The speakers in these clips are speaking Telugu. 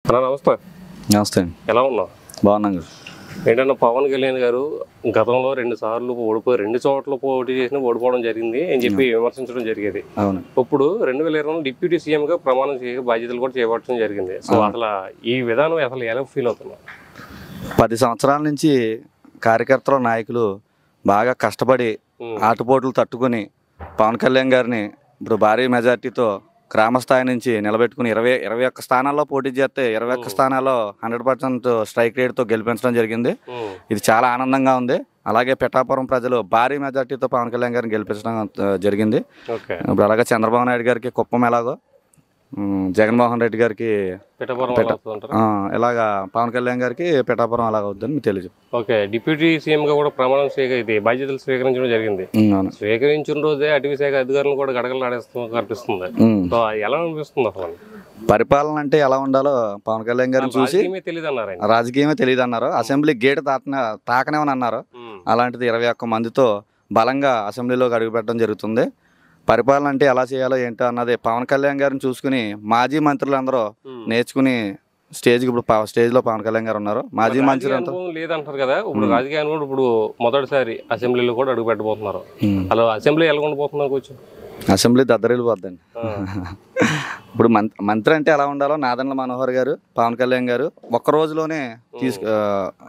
అన్నా నమస్తే నమస్తే అండి ఎలా ఉన్నావు బాగున్నాం గారు ఏంటన్నా పవన్ కళ్యాణ్ గారు గతంలో రెండు సార్లు ఓడిపోయి రెండు చోట్ల పోటీ చేసిన ఓడిపోవడం జరిగింది అని చెప్పి విమర్శించడం జరిగేది అవును ఇప్పుడు రెండు వేల ఇరవై డిప్యూటీ సీఎం గా ప్రమాణం చేయ బాధ్యతలు కూడా చేపట్టడం జరిగింది సో అసలు ఈ విధానం అసలు ఎలా ఫీల్ అవుతున్నారు పది సంవత్సరాల నుంచి కార్యకర్తలు నాయకులు బాగా కష్టపడి ఉమ్. ఆటుపోట్లు తట్టుకొని పవన్ కళ్యాణ్ గారిని ఇప్పుడు భారీ మెజార్టీతో గ్రామ స్థాయి నుంచి నిలబెట్టుకుని ఇరవై ఇరవై ఒక్క స్థానాల్లో పోటీ చేస్తే ఇరవై ఒక్క స్థానాల్లో హండ్రెడ్ పర్సెంట్ స్ట్రైక్ రేట్తో గెలిపించడం జరిగింది ఉమ్. ఇది చాలా ఆనందంగా ఉంది అలాగే పిఠాపురం ప్రజలు భారీ మెజార్టీతో పవన్ కళ్యాణ్ గారిని గెలిపించడం ఆ, జరిగింది ఓకే ఇప్పుడు అలాగే చంద్రబాబు నాయుడు గారికి కుప్పం ఎలాగో ఉమ్, జగన్మోహన్ రెడ్డి గారికి పిఠాపురం పిఠ- ఎలా అవుతుందంటారా? ఆ, ఇలాగా పవన్ కళ్యాణ్ గారికి పిఠాపురం అలాగ అవుద్దని మీకు తెలియదు ఓకే డిప్యూటీ సీఎం గా కూడా ప్రమాణం స్వీక ఇది బాధ్యతలు స్వీకరించడం జరిగింది ఉమ్, అవును స్వీకరించిన రోజే అటవీ శాఖ అధికారులను కూడా గడగలు ఆడేస్తూ కనిపిస్తుంది ఉమ్. సో అది ఎలా అనిపిస్తుంది అసలు పరిపాలన అంటే ఎలా ఉండాలో పవన్ కళ్యాణ్ గారిని చూసి రాజకీయమే తెలియదు అన్నారు ఆయన రాజకీయమే తెలియదు అన్నారు అసెంబ్లీ గేట్ తాకన తాకనేమని అన్నారు ఉమ్. అలాంటిది ఇరవై ఒక్క మందితో బలంగా అసెంబ్లీలోకి అడుగుపెట్టడం జరుగుతుంది పరిపాలన అంటే ఎలా చేయాలో ఏంటో అన్నది పవన్ కళ్యాణ్ గారిని చూసుకుని మాజీ మంత్రులందరూ ఉమ్. నేర్చుకుని స్టేజ్కి ఇప్పుడు ప- స్టేజ్లో పవన్ కళ్యాణ్ గారు ఉన్నారు మాజీ రాజకీయ మంత్రులంతా అనుభవం లేదంటారు కదా ఇప్పుడు రాజకీయ అనుభవం ఇప్పుడు మొదటిసారి అసెంబ్లీలో కూడా అడుగు పెట్టబోతున్నారు ఉమ్. అలా అసెంబ్లీ ఎలా ఉండబోతున్నారు కొంచెం అసెంబ్లీ దద్దరిల్లిపోద్దండి ఆ. ఇప్పుడు మంత్రి మంత్రి అంటే ఎలా ఉండాలో నాదన్ల మనోహర్ గారు పవన్ కళ్యాణ్ గారు ఒక్క రోజులోనే తీసుకు ఆ,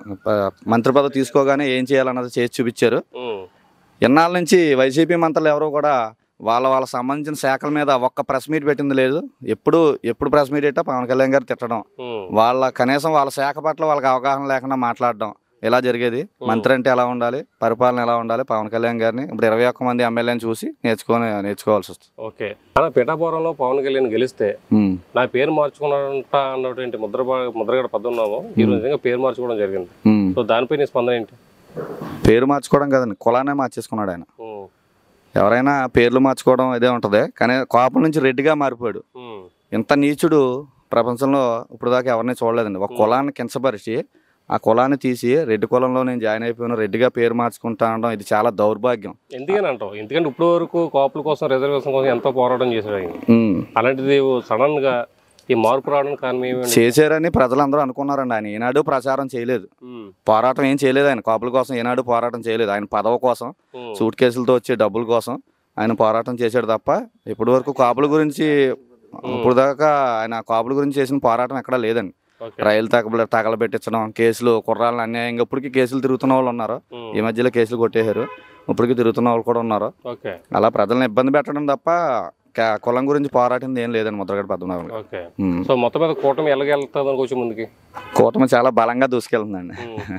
ప- మంత్రి పదవి తీసుకోగానే ఏం చేయాలన్నది చేసి చూపించారు ఉమ్. ఇన్నాళ్ళ నుంచి వైసీపీ మంత్రులు ఎవరు కూడా వాళ్ళ వాళ్ళ సంబంధించిన శాఖల మీద ఒక్క ప్రెస్ మీట్ పెట్టింది లేదు ఎప్పుడు ఎప్పుడు ప్రెస్ మీట్ పెట్టా పవన్ కళ్యాణ్ గారు తిట్టడం ఉమ్. వాళ్ళ కనీసం వాళ్ళ శాఖ పట్ల వాళ్ళకి అవగాహన లేకుండా మాట్లాడడం ఇలా జరిగేది మంత్రి అంటే ఎలా ఉండాలి పరిపాలన ఎలా ఉండాలి పవన్ కళ్యాణ్ గారిని ఇప్పుడు ఇరవై ఒక్క మంది ఎమ్మెల్యేని చూసి నేర్చుకొని నేర్చుకోవాల్సి వస్తుంది ఓకే అలా పిఠాపురంలో పవన్ కళ్యాణ్ గెలిస్తే ఉమ్. నా పేరు మార్చుకున్నాడంట అన్నటువంటి ముద్ర ముద్రగడ పద్దున్నాము ఈ రోజు నిజంగా పేరు మార్చుకోవడం జరిగింది ఉమ్. సో దానిపై నీ స్పందన ఏంటి పేరు మార్చుకోవడం కదండి కులానే మార్చేసుకున్నాడు ఆయన ఉమ్. ఎవరైనా పేర్లు మార్చుకోవడం ఇదే ఉంటుంది కానీ కోపం నుంచి రెడ్డిగా మారిపోయాడు ఉమ్. ఇంత నీచుడు ప్రపంచంలో ఇప్పుడు దాకా ఎవరిని చూడలేదండి ఒక కులాన్ని కించపరిచి ఆ కులాన్ని తీసి రెడ్డి కులంలో నేను జాయిన్ అయిపోయాను రెడ్డిగా పేరు మార్చుకుంటా అనడం ఇది చాలా దౌర్భాగ్యం ఎందుకని అంటావు ఎందుకంటే ఇప్పుడు వరకు కాపుల కోసం రిజర్వేషన్ కోసం ఎంతో పోరాటం చేశాడు ఆయన ఉమ్. అలాంటిది సడన్ గా ఈ మార్పు రావడానికి కారణం ఏమి చేశారని ప్రజలందరూ అనుకున్నారండి ఆయన ఏనాడు ప్రచారం చేయలేదు పోరాటం ఏం చేయలేదు ఆయన కాపుల కోసం ఏనాడు పోరాటం చేయలేదు ఆయన పదవి కోసం సూట్ కేసులతో వచ్చే డబ్బుల కోసం ఆయన పోరాటం చేశాడు తప్ప ఇప్పటి వరకు కాపుల గురించి ఇప్పుడు దాకా ఆయన కాపుల గురించి చేసిన పోరాటం ఎక్కడా లేదండి ఓకే రైలు తగల తగలబెట్టించడం కేసులు కుర్రాలను అన్యాయంగా ఇప్పటికీ కేసులు తిరుగుతున్న వాళ్ళు ఉన్నారు ఈ మధ్యలో కేసులు కొట్టేశారు ఇప్పటికీ తిరుగుతున్న వాళ్ళు కూడా ఉన్నారు ఓకే అలా ప్రజలను ఇబ్బంది పెట్టడం తప్ప క- కులం గురించి పోరాటం ఏం లేదండి ముద్రగడ పద్మనాభం గారు. ఓకే ఉమ్. సో మొత్తం మీద కూటమి ఎలాగెళ్తుంది కొంచెం ముందుకి కూటమి చాలా బలంగా దూసుకెళ్తుందండి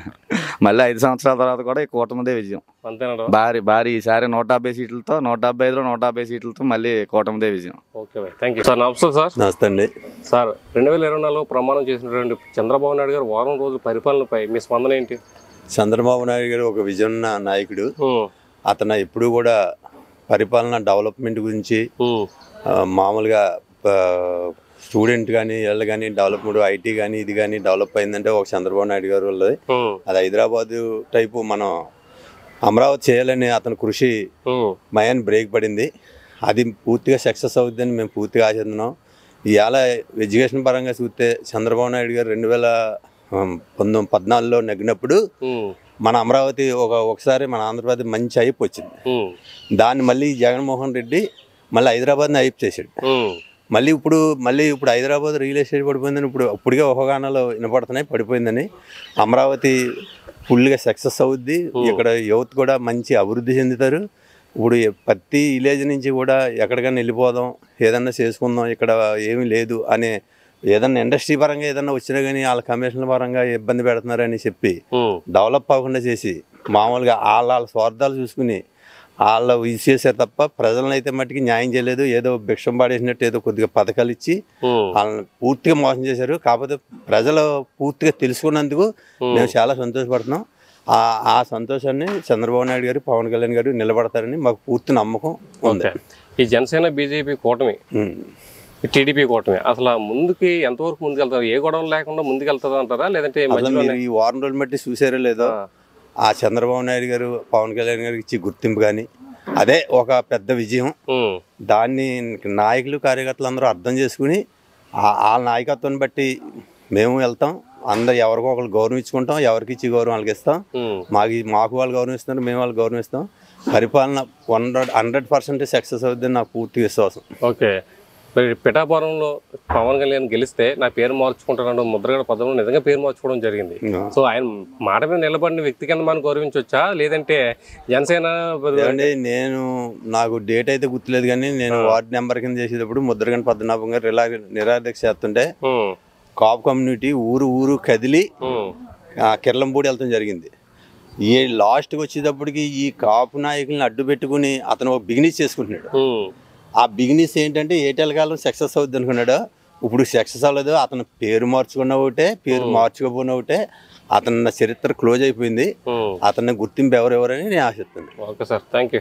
మళ్ళీ ఐదు సంవత్సరాల తర్వాత కూడా ఈ కూటమిదే విజయం అంతేనా భారీ భారీ ఈసారి నూట డెబ్బై సీట్లతో నూట డెబ్బై ఐదులో నూట డెబ్బై సీట్లతో మళ్ళీ కూటమిదే విజయం okay bye thank you sir నమస్తే సార్ నమస్తే అండి సార్ రెండు వేల ఇరవై నాలుగులో ప్రమాణం చేసినటువంటి చంద్రబాబు నాయుడు గారు వారం రోజుల పరిపాలనపై మీ స్పందన ఏంటి చంద్రబాబు నాయుడు గారు ఒక విజన్ నాయకుడు ఉమ్, అతను ఎప్పుడు కూడా పరిపాలన డెవలప్మెంట్ గురించి ఉమ్, ఆ, మామూలుగా స్టూడెంట్ కానీ వీళ్ళు కానీ డెవలప్మెంట్ ఐటీ కానీ ఇది కానీ డెవలప్ అయిందంటే ఒక చంద్రబాబు నాయుడు గారు వాళ్ళది ఉమ్, అది హైదరాబాద్ టైపు మనం అమరావతి చేయాలని అతని కృషి ఉమ్, మయాన్ బ్రేక్ పడింది అది పూర్తిగా సక్సెస్ అవుతుందని మేము పూర్తిగా ఆశిస్తున్నాం ఇవాళ ఎడ్యుకేషన్ పరంగా చూస్తే చంద్రబాబు నాయుడు గారు రెండు వేల పంతొమ్మిది పద్నాలుగులో నెగ్గినప్పుడు ఉమ్, మన అమరావతి ఒక ఒకసారి మన ఆంధ్రప్రదేశ్ మంచి అయిపు వచ్చింది ఉమ్, దాన్ని మళ్ళీ జగన్మోహన్ రెడ్డి మళ్ళీ హైదరాబాద్ని అయిపు చేశాడు ఉమ్, మళ్ళీ ఇప్పుడు మళ్ళీ ఇప్పుడు హైదరాబాద్ రియల్ ఎస్టేట్ పడిపోయిందని ఇప్పుడు అప్పుడుగా ఒకగానాలో వినపడుతున్నాయి పడిపోయిందని అమరావతి ఫుల్గా సక్సెస్ అవుద్ది ఇక్కడ యువత్ కూడా మంచి అభివృద్ధి చెందుతారు ఇప్పుడు ఏ- ప్రతి విలేజ్ నుంచి కూడా ఎక్కడికైనా వెళ్ళిపోదాం ఏదన్నా చేసుకుందాం ఇక్కడ ఏమీ లేదు అనే ఏదన్నా ఇండస్ట్రీ పరంగా ఏదన్నా వచ్చినా కానీ వాళ్ళ కమిషన్ల పరంగా ఇబ్బంది పెడుతున్నారని చెప్పి ఉమ్, డెవలప్ అవ్వకుండా చేసి మామూలుగా వాళ్ళ వాళ్ళ స్వార్థాలు చూసుకుని వాళ్ళ ఇది చేశారు తప్ప ప్రజలను అయితే మట్టికి న్యాయం చేయలేదు ఏదో భిక్షం పాడేసినట్టు ఏదో కొద్దిగా పథకాలు ఇచ్చి ఉమ్, వాళ్ళని పూర్తిగా మోసం చేశారు కాకపోతే ప్రజలు పూర్తిగా తెలుసుకున్నందుకు మేము చాలా సంతోషపడుతున్నాం ఆ ఆ సంతోషాన్ని చంద్రబాబు నాయుడు గారు పవన్ కళ్యాణ్ గారు నిలబడతారని మాకు పూర్తి నమ్మకం ఉంది ఓకే ఈ జనసేన బీజేపీ కూటమి ఉమ్. టీడీపీ కూటమి అసలు ముందుకి ఎంతవరకు ముందుకెళ్తారు ఏ గొడవ లేకుండా ముందుకెళ్తుంది అంటారా లేదంటే అసలు మధ్యలో మీరు ఈ వారం రోజులు బట్టి చూసారో లేదో ఆ చంద్రబాబు నాయుడు గారు పవన్ కళ్యాణ్ గారికి ఇచ్చి గుర్తింపు కానీ అదే ఒక పెద్ద విజయం దాన్ని నాయకులు కార్యకర్తలు అందరూ అర్థం చేసుకుని ఆ ఆ నాయకత్వాన్ని బట్టి మేము వెళ్తాం అందరు ఎవరికో ఒకరు గౌరవించుకుంటాం ఎవరికి ఇచ్చి గౌరవం వాళ్ళకి ఇస్తాం ఉమ్. మాకు మాకు వాళ్ళు గౌరవిస్తున్నారు మేము వాళ్ళు గౌరవిస్తాం పరిపాలన వన్ హండ్రెడ్ పర్సెంట్ సక్సెస్ అవుతుందని నాకు పూర్తి విశ్వాసం ఓకే మరి పిఠాపురంలో పవన్ కళ్యాణ్ గెలిస్తే నా పేరు మార్చుకుంటాను ముద్రగడ పదంలో నిజంగా పేరు మార్చుకోవడం జరిగింది సో ఆయన మాట మీద నిలబడిన వ్యక్తి కింద మనం గౌరవించవచ్చా లేదంటే జనసేన ఏమండి నేను నాకు డేట్ అయితే గుర్తులేదు కానీ నేను వార్డు నెంబర్ కింద చేసేటప్పుడు ముద్రగంట పద్మనాభం గారు రిలా నిరాదీక్ష చేస్తుంటే ఉమ్, కాపు కమ్యూనిటీ ఊరు ఊరు కదిలి ఉమ్, ఆ, కిర్లంపూడి వెళ్తాం జరిగింది ఈ లాస్ట్కి వచ్చేటప్పటికి ఈ కాపు నాయకుల్ని అడ్డు పెట్టుకుని అతను ఒక బిగినెస్ చేసుకుంటున్నాడు ఉమ్, ఆ బిగినెస్ ఏంటంటే ఏటెల కాలం సక్సెస్ అవుద్ది అనుకున్నాడు ఇప్పుడు సక్సెస్ అవ్వలేదు అతను పేరు మార్చుకున్న ఒకటే పేరు మార్చుకోపోయిన ఒకటే అతని చరిత్ర క్లోజ్ అయిపోయింది ఉమ్. అతన్ని గుర్తింపు ఎవరెవరని నేను ఆశిస్తున్నాను ఓకే సార్ థ్యాంక్ యూ